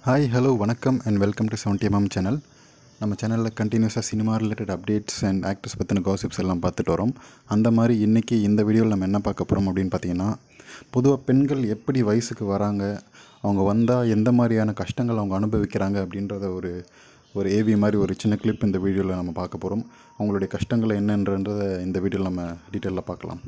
hi hello வணக்கம் and welcome to seventy MM channel நம்ம சேனலில் கண்டினியூஸாக cinema related updates and actors பற்றின காசிப்ஸ் எல்லாம் பார்த்துட்டு வரோம் அந்த மாதிரி இன்றைக்கி இந்த வீடியோவில் நம்ம என்ன பார்க்க போகிறோம் அப்படின்னு பார்த்தீங்கன்னா பொதுவாக பெண்கள் எப்படி வயசுக்கு வராங்க அவங்க வந்தால் எந்த மாதிரியான கஷ்டங்கள் அவங்க அனுபவிக்கிறாங்க அப்படின்றத ஒரு ஒரு ஏவி மாதிரி ஒரு சின்ன கிளிப் இந்த வீடியோவில் நம்ம பார்க்க போகிறோம் அவங்களுடைய கஷ்டங்கள் என்னன்றதை இந்த வீடியோவில் நம்ம டீட்டெயிலில் பார்க்கலாம்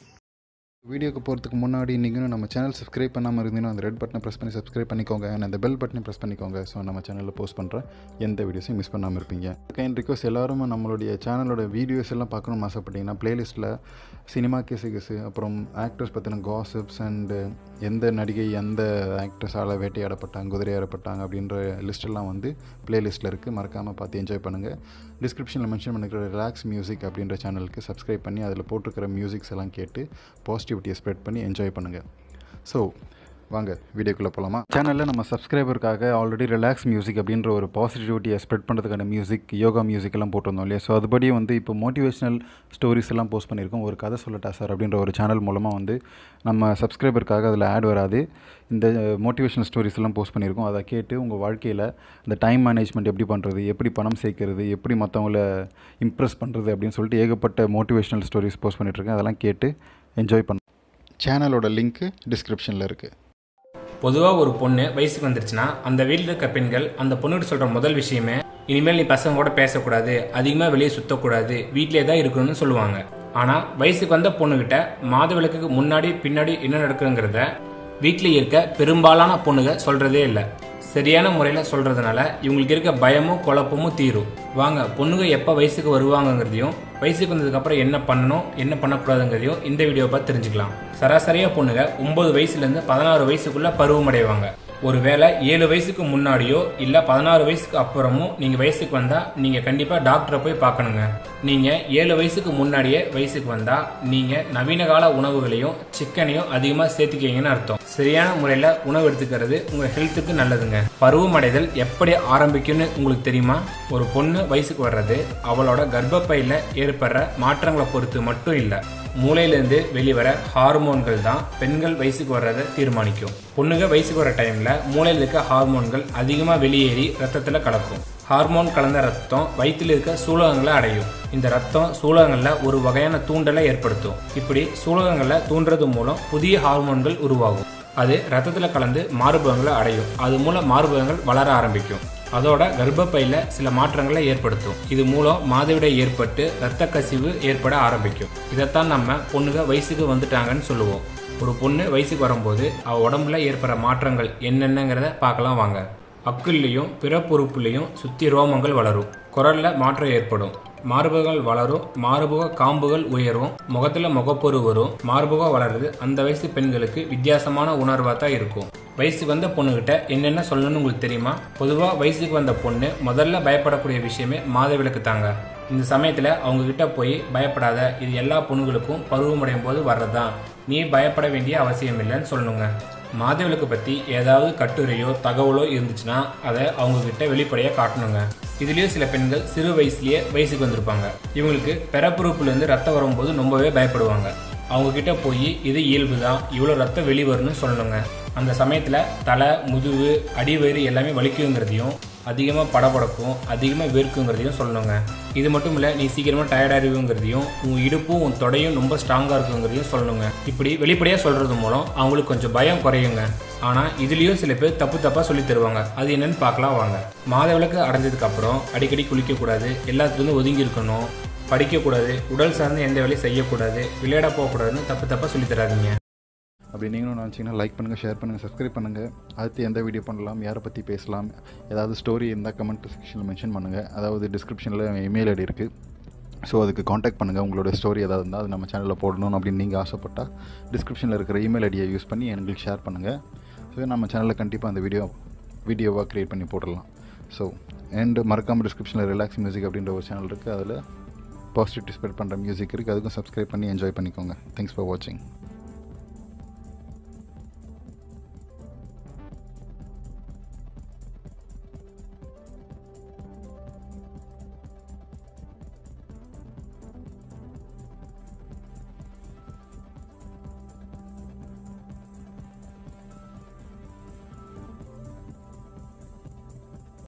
வீடியோக்கு போகிறதுக்கு முன்னாடி நீங்களும் நம்ம சேனல் சப்ஸ்கிரைப் பண்ணாமல் இருந்தீங்கன்னா அந்த ரெட் பட்டனை ப்ரெஸ் பண்ணி சப்ஸ்கிரைப் பண்ணிக்கோங்க and அந்த பெல் பட்டனை ப்ரெஸ் பண்ணிக்கோங்க ஸோ நம்ம சேனலில் போஸ்ட் பண்ணுற எந்த வீடியோஸையும் மிஸ் பண்ணாமல் இருப்பீங்க கைண்ட் ரிக்வஸ்ட் எல்லாரும் நம்மளுடைய சேனலோட வீடியோஸ் எல்லாம் பார்க்கணும்னு ஆசைப்பட்டீங்கன்னா பிளேலிஸ்ட்டில் சினிமா கேசு கேசு அப்புறம் ஆக்டர்ஸ் பற்றின காசிப்ஸ் அண்டு எந்த நடிகை எந்த ஆக்ட்ரஸால் வேட்டையாடப்பட்டாங்க குதிரையாடப்பட்டாங்க அப்படின்ற லிஸ்ட்டெல்லாம் வந்து பிளேலிஸ்ட்டில் இருக்குது மறக்காமல் பார்த்து என்ஜாய் பண்ணுங்கள் டிஸ்கிரிப்ஷனில் மென்ஷன் பண்ணிக்கிற ரிலாக்ஸ் மியூசிக் அப்படின்ற சேனலுக்கு சப்ஸ்கிரைப் பண்ணி அதில் போட்டிருக்கிற மியூசிக்ஸ் எல்லாம் கேட்டு பாசிட்டிவிட்டியை ஸ்ப்ரெட் பண்ணி என்ஜாய் பண்ணுங்கள் ஸோ வாங்க வீடியோக்குள்ளே போகலாமா சேனலில் நம்ம சப்ஸ்கிரைபருக்காக ஆல்ரெடி ரிலாக்ஸ் மியூசிக் அப்படின்ற ஒரு பாசிட்டிவிட்டியை ஸ்ப்ரெட் பண்ணுறதுக்கான மியூசிக் யோகா மியூசிக் எல்லாம் போட்டிருந்தோம் இல்லையா ஸோ அதுபடி வந்து இப்போ மோட்டிவேஷனல் ஸ்டோரிஸ் எல்லாம் போஸ்ட் பண்ணியிருக்கோம் ஒரு கதை சொல்லட்டா சார் அப்படின்ற ஒரு சேனல் மூலமாக வந்து நம்ம சப்ஸ்கிரைபருக்காக அதில் ஆட் வராது இந்த மோட்டிவேஷனல் ஸ்டோரிஸ் எல்லாம் போஸ்ட் பண்ணியிருக்கோம் அதை கேட்டு உங்கள் வாழ்க்கையில் இந்த டைம் மேனேஜ்மெண்ட் எப்படி பண்ணுறது எப்படி பணம் சேர்க்கறது எப்படி மற்றவங்கள இம்ப்ரெஸ் பண்ணுறது அப்படின்னு சொல்லிட்டு ஏகப்பட்ட மோட்டிவேஷனல் ஸ்டோரிஸ் போஸ்ட் பண்ணிகிட்ருக்கேன் அதெல்லாம் கேட்டு என்ஜாய் பண்ண சேனலோட லிங்க்கு டிஸ்கிரிப்ஷனில் இருக்குது பொதுவாக ஒரு பொண்ணு வயசுக்கு வந்துருச்சுன்னா அந்த வீட்டில் இருக்க பெண்கள் அந்த பொண்ணுகிட்ட சொல்கிற முதல் விஷயமே இனிமேல் நீ பசங்க கூட பேசக்கூடாது அதிகமாக வெளியே சுற்றக்கூடாது வீட்டிலே தான் இருக்கணும்னு சொல்லுவாங்க ஆனால் வயசுக்கு வந்த பொண்ணுகிட்ட மாதவிலக்குக்கு முன்னாடி பின்னாடி என்ன நடக்குங்கிறத வீட்டில் இருக்க பெரும்பாலான பொண்ணுங்க சொல்கிறதே இல்லை சரியான முறையில் சொல்கிறதுனால இவங்களுக்கு இருக்க பயமும் குழப்பமும் தீரும் வாங்க பொண்ணுங்க எப்போ வயசுக்கு வருவாங்கங்கிறதையும் வயசுக்கு வந்ததுக்கப்புறம் என்ன பண்ணணும் என்ன பண்ணக்கூடாதுங்கிறதையும் இந்த வீடியோ பார்த்து தெரிஞ்சுக்கலாம் சராசரியாக பொண்ணுங்க ஒன்பது வயசுலேருந்து பதினாறு வயசுக்குள்ள பருவமடைவாங்க ஒருவேளை ஏழு வயசுக்கு முன்னாடியோ இல்லை பதினாறு வயசுக்கு அப்புறமும் நீங்கள் வயசுக்கு வந்தால் நீங்கள் கண்டிப்பாக டாக்டரை போய் பார்க்கணுங்க நீங்கள் ஏழு வயசுக்கு முன்னாடியே வயசுக்கு வந்தால் நீங்கள் நவீன கால உணவுகளையும் சிக்கனையும் அதிகமாக சேர்த்துக்கீங்கன்னு அர்த்தம் சரியான முறையில் உணவு எடுத்துக்கிறது உங்கள் ஹெல்த்துக்கு நல்லதுங்க பருவமடைதல் எப்படி ஆரம்பிக்கும்னு உங்களுக்கு தெரியுமா ஒரு பொண்ணு வயசுக்கு வர்றது அவளோட கர்ப்பப்பையில் ஏற்படுற மாற்றங்களை பொறுத்து மட்டும் இல்லை மூளையிலேருந்து வெளிவர ஹார்மோன்கள் தான் பெண்கள் வயசுக்கு வர்றதை தீர்மானிக்கும் பொண்ணுங்க வயசுக்கு வர டைமில் மூளையில் இருக்க ஹார்மோன்கள் அதிகமாக வெளியேறி ரத்தத்தில் கலக்கும் ஹார்மோன் கலந்த ரத்தம் வயிற்றில் இருக்க சூலகங்களை அடையும் இந்த ரத்தம் சூலகங்களில் ஒரு வகையான தூண்டலை ஏற்படுத்தும் இப்படி சூலகங்களை தூண்டுறது மூலம் புதிய ஹார்மோன்கள் உருவாகும் அது ரத்தத்தில் கலந்து மார்பகங்களை அடையும் அது மூலம் மார்பகங்கள் வளர ஆரம்பிக்கும் அதோட கர்ப்பப்பையில் சில மாற்றங்களை ஏற்படுத்தும் இது மூலம் மாதவிடை ஏற்பட்டு இரத்த கசிவு ஏற்பட ஆரம்பிக்கும் இதைத்தான் நம்ம பொண்ணுங்க வயசுக்கு வந்துட்டாங்கன்னு சொல்லுவோம் ஒரு பொண்ணு வயசுக்கு வரும்போது அவ உடம்புல ஏற்படுற மாற்றங்கள் என்னென்னங்கிறத பார்க்கலாம் வாங்க அக்குள்லேயும் பிறப்புறுப்புலையும் சுத்தி ரோமங்கள் வளரும் குரல்ல மாற்றம் ஏற்படும் மார்பகங்கள் வளரும் மார்பக காம்புகள் உயரும் முகத்துல முகப்பொரு வரும் மார்பகம் வளருது அந்த வயசு பெண்களுக்கு வித்தியாசமான உணர்வா தான் இருக்கும் வயசுக்கு வந்த பொண்ணுகிட்ட என்னென்ன சொல்லணும்னு உங்களுக்கு தெரியுமா பொதுவாக வயசுக்கு வந்த பொண்ணு முதல்ல பயப்படக்கூடிய விஷயமே மாதவிலக்கு தாங்க இந்த சமயத்தில் அவங்க கிட்ட போய் பயப்படாத இது எல்லா பொண்ணுகளுக்கும் பருவமடையும் போது வர்றதுதான் நீ பயப்பட வேண்டிய அவசியம் இல்லைன்னு சொல்லணுங்க மாதவிலக்கு பற்றி ஏதாவது கட்டுரையோ தகவலோ இருந்துச்சுன்னா அதை அவங்க கிட்ட வெளிப்படையாக காட்டணுங்க இதுலேயும் சில பெண்கள் சிறு வயசுலயே வயசுக்கு வந்திருப்பாங்க இவங்களுக்கு பிறப்புறுப்புலேருந்து ரத்தம் வரும்போது ரொம்பவே பயப்படுவாங்க அவங்க கிட்ட போய் இது இயல்பு தான் இவ்வளோ ரத்தம் வெளிவரும்னு சொல்லணுங்க அந்த சமயத்தில் தலை முதுகு அடிவயிறு எல்லாமே வலிக்குங்கிறதையும் அதிகமாக படபடக்கும் அதிகமாக வேர்க்குங்கிறதையும் சொல்லணுங்க இது மட்டும் இல்லை நீ சீக்கிரமாக டயர்டாகிருங்கிறதையும் உன் இடுப்பும் உன் தொடையும் ரொம்ப ஸ்ட்ராங்காக இருக்குங்கிறதையும் சொல்லணுங்க இப்படி வெளிப்படையாக சொல்கிறது மூலம் அவங்களுக்கு கொஞ்சம் பயம் குறையுங்க ஆனால் இதுலேயும் சில பேர் தப்பு தப்பாக சொல்லி தருவாங்க அது என்னன்னு பார்க்கலாம் வாங்க மாதவிலக்கு அடைஞ்சதுக்கு அப்புறம் அடிக்கடி குளிக்கக்கூடாது எல்லாத்துலேருந்து ஒதுங்கி இருக்கணும் படிக்கக்கூடாது உடல் சார்ந்து எந்த வேலையும் செய்யக்கூடாது விளையாட போகக்கூடாதுன்னு தப்பு தப்பாக சொல்லி தராதீங்க அப்படி நீங்களும் நினச்சிங்கன்னா லைக் பண்ணுங்கள் ஷேர் பண்ணுங்கள் சப்ஸ்கிரைப் பண்ணுங்கள் அடுத்து எந்த வீடியோ பண்ணலாம் யாரை பற்றி பேசலாம் ஏதாவது ஸ்டோரி இருந்தால் கமெண்ட் செக்ஷனில் மென்ஷன் பண்ணுங்கள் அதாவது டிஸ்கிரிப்ஷனில் இமெயில் ஐடி இருக்குது ஸோ அதுக்கு காண்டாக்ட் பண்ணுங்கள் உங்களோட ஸ்டோரி ஏதாவது இருந்தால் அது நம்ம சேனலில் போடணும் அப்படின்னு நீங்கள் ஆசைப்பட்டால் டிஸ்கிரிப்ஷனில் இருக்கிற இமெயில் ஐடியை யூஸ் பண்ணி எங்களுக்கு ஷேர் பண்ணுங்கள் ஸோ நம்ம சேனலில் கண்டிப்பாக அந்த வீடியோ வீடியோவாக க்ரியேட் பண்ணி போடலாம் ஸோ அண்ட் மறக்காமல் டிஸ்கிரிப்ஷனில் ரிலாக்ஸ் மியூசிக் அப்படின்ற ஒரு சேனல் இருக்குது அதில் பாசிட்டிவ் ஸ்ப்ரெட் பண்ணுற மியூசிக் இருக்குது அதுக்கும் சப்ஸ்கிரைப் பண்ணி என்ஜாய் பண்ணிக்கோங்க தேங்க்ஸ் ஃபார் வாட்சிங்